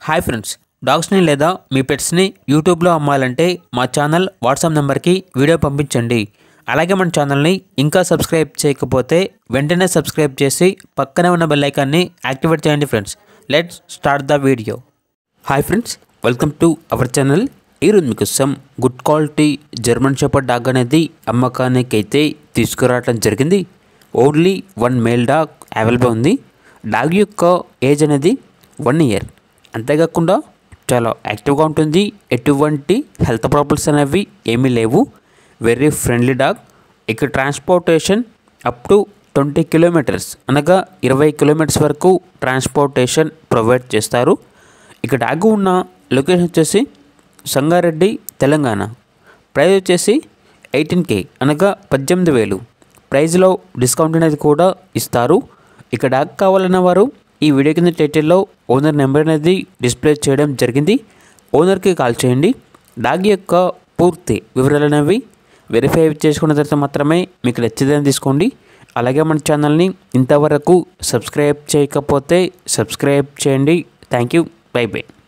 hi friends డాగ్స్ని లేదా మీ పెట్స్ని యూట్యూబ్లో అమ్మాలంటే మా ఛానల్ వాట్సాప్ నెంబర్కి వీడియో పంపించండి అలాగే మన ఛానల్ని ఇంకా సబ్స్క్రైబ్ చేయకపోతే వెంటనే సబ్స్క్రైబ్ చేసి పక్కనే ఉన్న బెల్ ఐకాన్ని యాక్టివేట్ చేయండి friends let's start the video hi friends welcome to our channel ఈరోజు మీకోసం good quality German shepherd dog అనేది అమ్మకానికి అయితే తీసుకురావడం జరిగింది only one male dog available ఉంది డాగ్ యొక్క ఏజ్ అనేది వన్ ఇయర్ అంతేకాకుండా చాలా యాక్టివ్గా ఉంటుంది ఎటువంటి హెల్త్ ప్రాబ్లమ్స్ అనేవి ఏమీ లేవు వెరీ ఫ్రెండ్లీ డాగ్ ఇక transportation up to twenty kilometres అనగా ఇరవై కిలోమీటర్స్ వరకు ట్రాన్స్పోర్టేషన్ ప్రొవైడ్ చేస్తారు ఇక డాగ్ ఉన్న లొకేషన్ వచ్చేసి సంగారెడ్డి తెలంగాణ ప్రైస్ వచ్చేసి ఎయిటీన్ కే అనగా పద్దెనిమిది వేలు ప్రైజ్లో డిస్కౌంట్ అనేది కూడా ఇస్తారు ఇక డాగ్ కావాలన్న వారు ఈ వీడియో కింద టైటిల్లో ఓనర్ నెంబర్ అనేది డిస్ప్లే చేయడం జరిగింది ఓనర్కి కాల్ చేయండి డాగ్ యొక్క పూర్తి వివరాలు అనేవి వెరిఫై చేసుకున్న తర్వాత మాత్రమే మీకు నచ్చేదని తీసుకోండి అలాగే మన ఛానల్ని ఇంతవరకు సబ్స్క్రైబ్ చేయకపోతే సబ్స్క్రైబ్ చేయండి థ్యాంక్ యూ బై బై